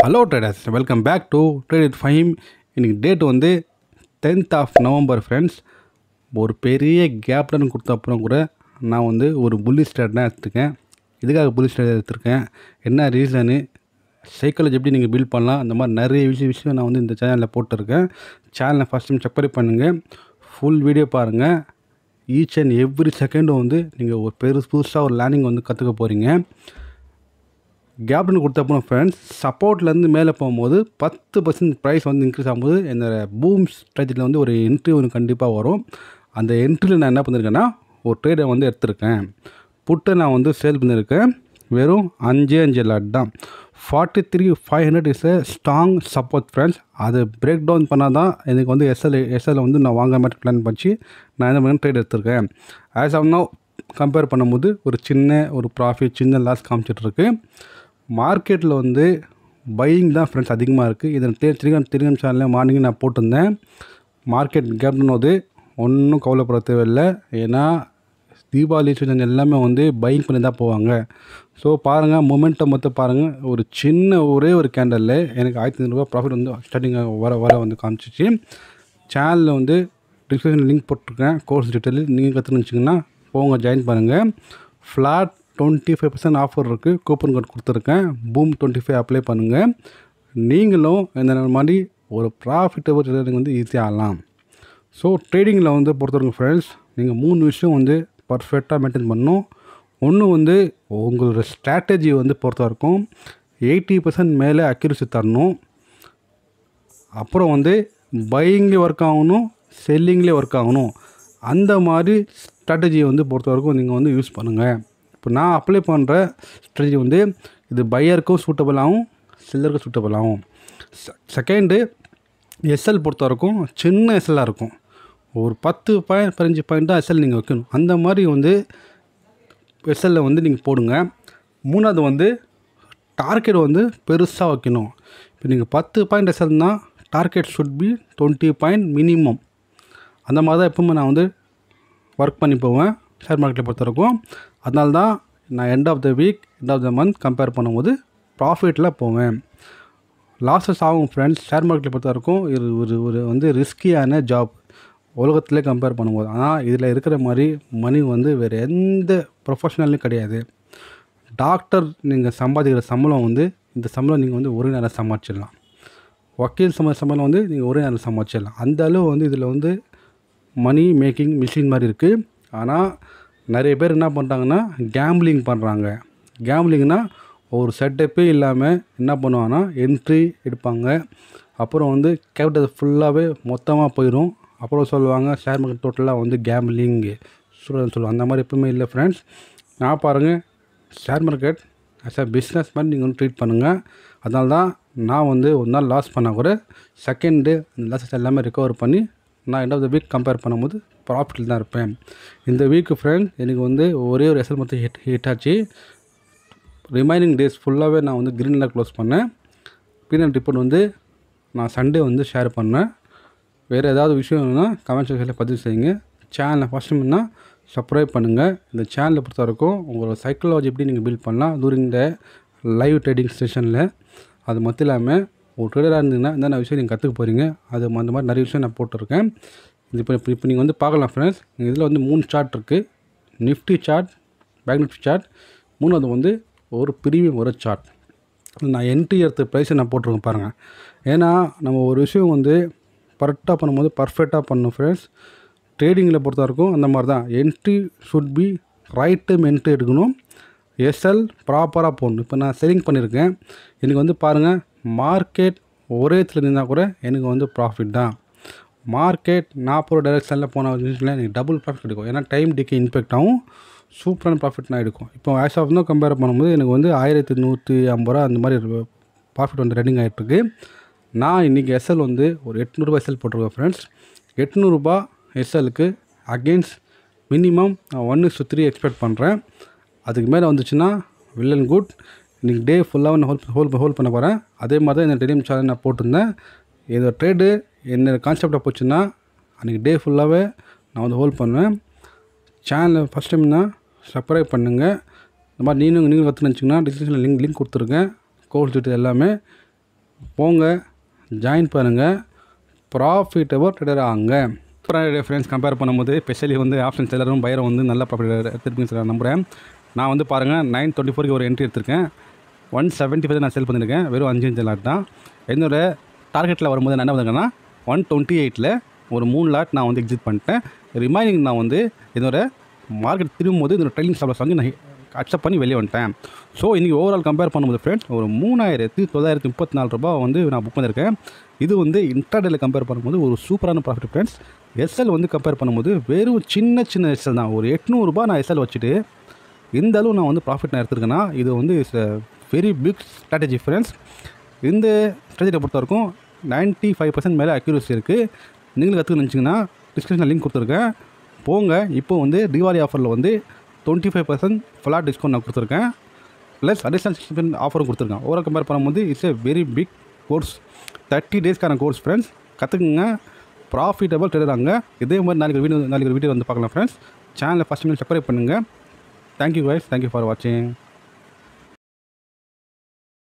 hello traders welcome back to trade fame இன்னைக்கு date வந்து tenth of November friends ஒரு பெரிய கேப்டன் கொடுத்த அப்புறம் கூட நான் வந்து ஒரு புல்லிஸ் ட்ரேட் தான் எடுத்துருக்கேன் இதுக்காக புல்லிஸ் ட்ரேட் எடுத்திருக்கேன் என்ன ரீசனு சைக்காலஜி எப்படி நீங்கள் பில்ட் பண்ணலாம் அந்த மாதிரி நிறைய விஷயம் விஷயம் நான் வந்து இந்த சேனலில் போட்டிருக்கேன் சேனலை ஃபஸ்ட் டைம் செக் பண்ணி பண்ணுங்கள் ஃபுல் வீடியோ பாருங்கள் ஈச் அண்ட் எவ்ரி செகண்டும் வந்து நீங்கள் ஒரு பெருசு புதுசாக ஒரு லேர்னிங் வந்து கற்றுக்க போகிறீங்க கேப்டன் கொடுத்தப்போ ஃப்ரெண்ட்ஸ் சப்போர்ட்லேருந்து மேலே போகும்போது பத்து பர்சன்ட் ப்ரைஸ் வந்து இன்க்ரீஸ் ஆகும்போது என்னோட பூம் ஸ்ட்ராட்டஜியில் வந்து ஒரு என்ட்ரி ஒன்று கண்டிப்பாக வரும் அந்த என்ட்ரியில் நான் என்ன பண்ணியிருக்கேன்னா ஒரு ட்ரேடை வந்து எடுத்திருக்கேன் புட்டை நான் வந்து சேல் பண்ணியிருக்கேன் வெறும் அஞ்சே அஞ்சு லாட் தான் forty three five hundred is a strong support friends அது பிரேக் டவுன் பண்ணால் தான் எனக்கு வந்து எஸ்எல் எஸ்எல் வந்து நான் வாங்க மாதிரி பிளான் பண்ணி நான் என்ன பண்ணேன் ட்ரேட் எடுத்திருக்கேன் ஆஸ் ஆஃப் நோ கம்பேர் பண்ணும்போது ஒரு சின்ன ஒரு ப்ராஃபிட் சின்ன லாஸ் காமிச்சிட்ருக்கு மார்க்கெட்டில் வந்து பையிங் தான் ஃப்ரெண்ட்ஸ் அதிகமாக இருக்குது இதை திருகம் திருகம் சேனலில் மார்னிங் நான் போட்டிருந்தேன் மார்க்கெட் கேப்டன் போது ஒன்றும் கவலைப்பட தேவையில்லை ஏன்னா தீபாவளி சீசன் எல்லாமே வந்து பையிங் பண்ணி தான் போவாங்க ஸோ பாருங்கள் மொமெண்ட்டை மொத்தம் பாருங்கள் ஒரு சின்ன ஒரே ஒரு கேண்டலில் எனக்கு ஆயிரத்தி ஐநூறுரூவா ப்ராஃபிட் வந்து ஸ்டார்டிங் வர வர வந்து காமிச்சிச்சு சேனலில் வந்து டிஸ்கிரிப்ஷன் லிங்க் போட்டிருக்கேன் கோர்ஸ் டீட்டெயில் நீங்கள் கற்றுனுச்சிங்கன்னா போங்க ஜாயின் பண்ணுங்கள் flat twenty five percent offer இருக்குது கூப்பன் கோட் கொடுத்துருக்கேன் பூம் டுவெண்ட்டி ஃபைவ் அப்ளை பண்ணுங்கள் நீங்களும் இந்த மாதிரி ஒரு ப்ராஃபிட்டபிள் ட்ரேடிங் வந்து ஈஸியாக ஆகலாம் ஸோ ட்ரேடிங்கில் வந்து பொறுத்தவரைக்கும் ஃப்ரெண்ட்ஸ் நீங்கள் மூணு விஷயம் வந்து பர்ஃபெக்டாக மெயின்டைன் பண்ணணும் ஒன்று வந்து உங்களோட ஸ்ட்ராட்டஜி வந்து பொறுத்த வரைக்கும் எயிட்டி பர்சன்ட் மேலே அக்யூரசி தரணும் அப்புறம் வந்து பையிங்லேயே ஒர்க் ஆகணும் செல்லிங்லேயே ஒர்க் ஆகணும் அந்த மாதிரி ஸ்ட்ராட்டஜியை வந்து பொறுத்த வரைக்கும் நீங்கள் வந்து யூஸ் பண்ணுங்கள் இப்போ நான் அப்ளை பண்ணுற ஸ்ட்ராட்டஜி வந்து இது பையருக்கும் சூட்டபிள் ஆகும் செல்லருக்கும் சூட்டபிள் ஆகும் செகண்டு எஸ்எல் பொறுத்த வரைக்கும் சின்ன எஸ்எல்லாக இருக்கும் ஒரு பத்து பாயிண்ட் பதினஞ்சு பாயிண்ட் தான் எஸ்எல் நீங்கள் வைக்கணும் அந்த மாதிரி வந்து எஸ்எல்ல வந்து நீங்கள் போடுங்க மூணாவது வந்து டார்கெட் வந்து பெருசாக வைக்கணும் இப்போ நீங்கள் பத்து பாயிண்ட் எஸ்எல்னா target should be twenty point minimum அந்த மாதிரி தான் எப்பவுமே நான் வந்து ஒர்க் பண்ணி போவேன் ஷேர் மார்க்கெட்டை பொறுத்த வரைக்கும் அதனால தான் நான் end of the week end of the month compare பண்ணும்போது ப்ராஃபிட்டில் போவேன் லாஸஸ் ஆகும் ஃப்ரெண்ட்ஸ் ஷேர் மார்க்கெட்டை பொறுத்த வரைக்கும் இது ஒரு ஒரு வந்து ரிஸ்கியான ஜாப் உலகத்திலே கம்பேர் பண்ணும்போது ஆனால் இதில் இருக்கிற மாதிரி மணி வந்து வேறு எந்த ப்ரொஃபஷனல்லையும் கிடையாது டாக்டர் நீங்கள் சம்பாதிக்கிற சம்பளம் வந்து இந்த சம்பளம் நீங்கள் வந்து ஒரு நேரம் சம்பாதிச்சிடலாம் வக்கீல் சம சம்பளம் வந்து நீங்கள் ஒரே நேரம் சம்பாதிச்சிடலாம் அந்த அளவு வந்து இதில் வந்து மணி மேக்கிங் மிஷின் மாதிரி இருக்குது ஆனால் நிறைய பேர் என்ன பண்ணுறாங்கன்னா கேம்பிளிங் பண்ணுறாங்க கேம்பிளிங்னா ஒரு செட்டப்பே இல்லாமல் என்ன பண்ணுவாங்கன்னா என்ட்ரி எடுப்பாங்க அப்புறம் வந்து கேபிட்டல் ஃபுல்லாகவே மொத்தமாக போயிடும் அப்புறம் சொல்லுவாங்க ஷேர் மார்க்கெட் டோட்டலாக வந்து கேம்பிளிங் சொல்லுவாங்க சொல்லுவாங்க அந்த மாதிரி எப்பவுமே இல்லை ஃப்ரெண்ட்ஸ் நான் பாருங்கள் share market as a business மாதிரி நீங்கள் வந்து ட்ரீட் பண்ணுங்கள் அதனால தான் நான் வந்து ஒரு நாள் லாஸ் பண்ணால் கூட செகண்டு அந்த லாஸஸ் எல்லாமே ரிகவர் பண்ணி நான் end of the week compare பண்ணும்போது ப்ராஃபிட்டில் தான் இருப்பேன் இந்த வீக்கு ஃப்ரெண்ட் எனக்கு வந்து ஒரே ஒரு எஸ்எல் மட்டும் ஹிட் ஹிட் ஆச்சு ரிமைனிங் டேஸ் ஃபுல்லாகவே நான் வந்து க்ரீனில் க்ளோஸ் பண்ணேன் பீனல் ரிப்போர்ட் வந்து நான் சண்டே வந்து ஷேர் பண்ணேன் வேறு ஏதாவது விஷயம் வேணும்னா கமெண்ட் செக்ஷனில் பதிவு செய்யுங்க சேனலை ஃபஸ்ட் டைம்னா சப்ஸ்கிரைப் பண்ணுங்கள் இந்த சேனலை பொறுத்த வரைக்கும் உங்களோட சைக்காலஜி எப்படி நீங்கள் பில்ட் பண்ணலாம் டூரிங் த லைவ் ட்ரேடிங் ஸ்டேஷனில் அது மட்டும் இல்லாமல் ஒரு ட்ரேடராக இருந்தீங்கன்னா என்னென்ன விஷயம் நீங்கள் கற்றுக்க போகிறீங்க அது அந்த மாதிரி நிறைய விஷயம் நான் போட்டிருக்கேன் இது இப்போ இப்போ இப்போ நீங்கள் வந்து பார்க்கலாம் ஃப்ரெண்ட்ஸ் இதில் வந்து மூணு சார்ட் இருக்குது Nifty chart bank Nifty chart மூணாவது வந்து ஒரு ப்ரீமியம் ஒரு சார்ட் நான் என்ட்ரி எடுத்த ப்ரைஸை நான் போட்டிருக்கேன் பாருங்கள் ஏன்னா நம்ம ஒரு விஷயம் வந்து கரெக்டாக பண்ணும்போது பர்ஃபெக்டாக பண்ணணும் ஃப்ரெண்ட்ஸ் ட்ரேடிங்கில் பொறுத்த வரைக்கும் அந்த மாதிரி தான் entry should be right time entry எடுக்கணும் எஸ்எல் ப்ராப்பராக போடணும் இப்போ நான் செல்லிங் பண்ணியிருக்கேன் எனக்கு வந்து பாருங்கள் மார்க்கெட் ஒரே இடத்துல நின்றால் கூட எனக்கு வந்து ப்ராஃபிட் தான் மார்க்கெட் நாற்பது டைரெக்ஷனில் போன விஷயத்தில் எனக்கு டபுள் ப்ராஃபிட் கிடைக்கும் ஏன்னா டைம் டிக்கே இம்பேக்ட் ஆகும் சூப்பரான ப்ராஃபிட் நான் எடுக்கும் இப்போ ஆஸ் ஆஃப் தான் கம்பேர் பண்ணும்போது எனக்கு வந்து ஆயிரத்தி நூற்றி ஐம்பது ரூபா அந்த மாதிரி ப்ராஃபிட் வந்து ரெடிங் ஆகிட்டுருக்கு நான் இன்றைக்கி எஸ்எல் வந்து ஒரு எட்நூறுபா எஸ்எல் போட்டிருக்கேன் ஃப்ரெண்ட்ஸ் எட்நூறுபா எஸ்எலுக்கு அகெயின்ஸ்ட் மினிமம் நான் ஒன் இஸ் த்ரீ எக்ஸ்பெக்ட் பண்ணுறேன் அதுக்கு மேலே வந்துச்சுன்னா வெல் அண்ட் குட் இன்றைக்கி டே ஃபுல்லாக நான் ஹோல் ஹோல் ஹோல்ட் பண்ண போகிறேன் அதே மாதிரி தான் இந்த டெலியம் சேனல் நான் போட்டிருந்தேன் இதோட ட்ரேடு என்ன கான்செப்டாக போச்சுன்னா அன்றைக்கி டே ஃபுல்லாகவே நான் வந்து ஹோல்ட் பண்ணுவேன் சேனலை ஃபஸ்ட் டைம்னா சப்ஸ்கிரைப் பண்ணுங்கள் இந்த மாதிரி நீங்களும் நீங்களும் கற்றுன்னு வச்சிங்கன்னா டிஸ்கிரிப்ஷனில் லிங்க் லிங்க் கொடுத்துருக்கேன் கோர்ஸ் டீட்டெயில் எல்லாமே போங்க ஜாயின் பண்ணுங்கள் ப்ராஃபிட்டபிள் ட்ரேடர் ஆங்க ஃப்ரெண்ட்ஸ் கம்பேர் பண்ணும்போது ஸ்பெஷலி வந்து ஆப்ஷன்ஸ் எல்லாரும் பயிரம் வந்து நல்ல ப்ராஃபிட் எடுத்துருக்குன்னு நான் நம்புகிறேன் நான் வந்து பாருங்கள் நைன் டுவெண்ட்டி ஃபோருக்கு ஒரு என்ட்ரி எடுத்திருக்கேன் ஒன் செவன்ட்டி ஃபைவ் நான் செல் பண்ணியிருக்கேன் வெறும் அஞ்சு அஞ்சு லாட் தான் என்னோட டார்கெட்டில் வரும்போது நான் என்ன பண்ணிருக்கேன்னா ஒன் டுவெண்ட்டி எயிட்டில் ஒரு மூணு லாட் நான் வந்து எக்ஸிட் பண்ணிட்டேன் ரிமைனிங் நான் வந்து என்னோட மார்க்கெட் திரும்பும்போது என்னோட ட்ரைலிங் ஸ்டாப்லஸ் வாங்கி நான் அக்செப்ட் பண்ணி வெளியே வந்துட்டேன் ஸோ இன்றைக்கி ஓவரால் கம்பேர் பண்ணும்போது ஃப்ரெண்ட்ஸ் ஒரு மூணாயிரத்தி தொள்ளாயிரத்தி முப்பத்தி நாலு ரூபா வந்து நான் புக் பண்ணியிருக்கேன் இது வந்து இன்டர்டேல கம்பேர் பண்ணும்போது ஒரு சூப்பரான ப்ராஃபிட் ஃப்ரெண்ட்ஸ் எஸ்எல் வந்து கம்பேர் பண்ணும்போது வெறும் சின்ன சின்ன எஸ்எல் தான் ஒரு எட்நூறுபா நான் எஸ்எல் வச்சுட்டு இந்த அளவு நான் வந்து ப்ராஃபிட் நான் எடுத்திருக்கேன்னா இது வந்து it's very big strategy friends இந்த ஸ்ட்ராட்டஜியை பொறுத்த வரைக்கும் நைன்ட்டி ஃபைவ் பர்சன்ட் மேலே அக்யூரசி இருக்குது நீங்களும் கற்றுக்கணும்னு நினச்சிங்கன்னா டிஸ்கிரிப்ஷனில் லிங்க் கொடுத்துருக்கேன் போங்க இப்போ வந்து தீபாவளி ஆஃபரில் வந்து twenty five percent flat discount நான் கொடுத்துருக்கேன் ப்ளஸ் அடிஷ்னல் சிக்ஸ்டி ஆஃபரும் கொடுத்துருக்கேன் ஓவரால் கம்பேர் பண்ணும்போது it's a very big course thirty டேஸ்க்கான கோர்ஸ் ஃப்ரெண்ட்ஸ் கற்றுக்குங்க ப்ராஃபிட்டபிள் ட்ரேடராங்க இதே மாதிரி நாளைக்கு வீடியோ நாளைக்கு வீடியோ வந்து பார்க்கலாம் ஃப்ரெண்ட்ஸ் சேனலை ஃபஸ்ட் மினிட் சப்ஸ்கிரைப் பண்ணுங்கள் தேங்க்யூ guys தேங்க்யூ ஃபார் வாட்சிங்